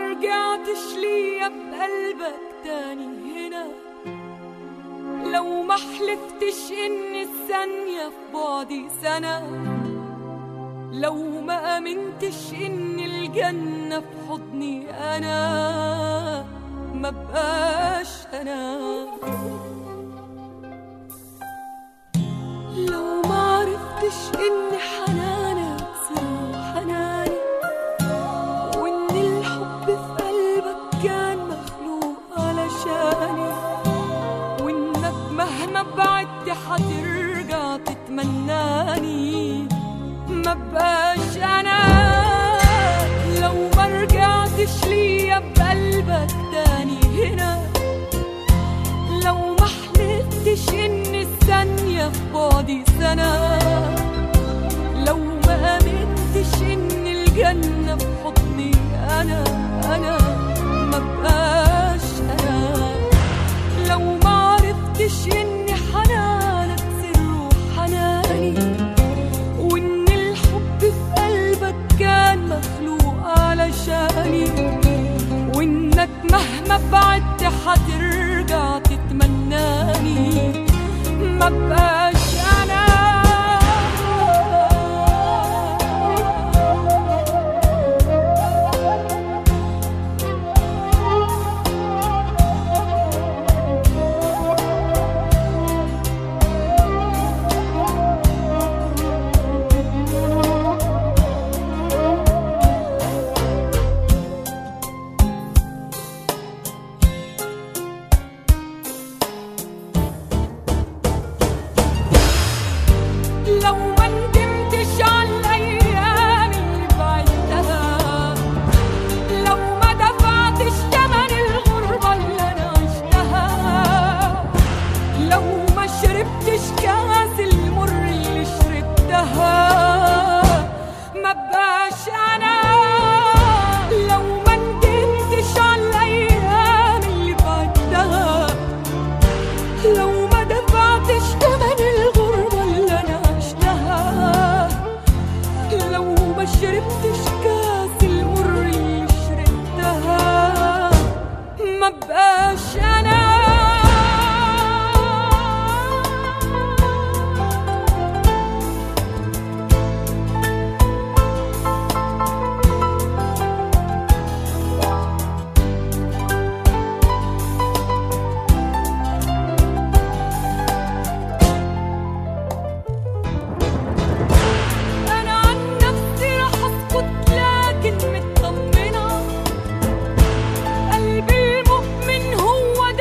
رجعتش ليا بقلبك تاني هنا لو ما حلفتش ان الثانية في بعدي سنة لو ما امنتش ان الجنة في حضني انا ما بقاش انا لو ما عرفتش ان حنانك سر حناني وان الحب في قلبك كان مخلوق علشاني وانك مهما بعدت هترجع تتمناني ما بقاش انا لو ما رجعتش ليا بقلبك تاني هنا لو ما حلفتش ان الثانية في بعدي سنة لو ما امنتش ان الجنة في حضني انا انا ما بقاش انا لو ما عرفتش ان حنانك سر حناني وان الحب في قلبك كان مخلوق علشاني وانك مهما بعدت هترجع تتمناني ما بقاش انا لو ما ندمتش على الايام اللي بعدتها لو ما دفعتش تمن الغربه اللي انا عشتها لو ما شربتش كاس المر اللي شربتها ما بقاش انا لو ما ندمتش على الايام اللي بعدتها لو ما دفعتش تمن الغربة اللي أنا عشتها لو ما شربتش كاس المر اللي شربتها ما بقاش أنا أنا عن نفسي رح أسكت لكن مطمنة قلبي المؤمن هو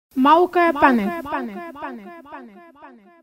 موقع بانل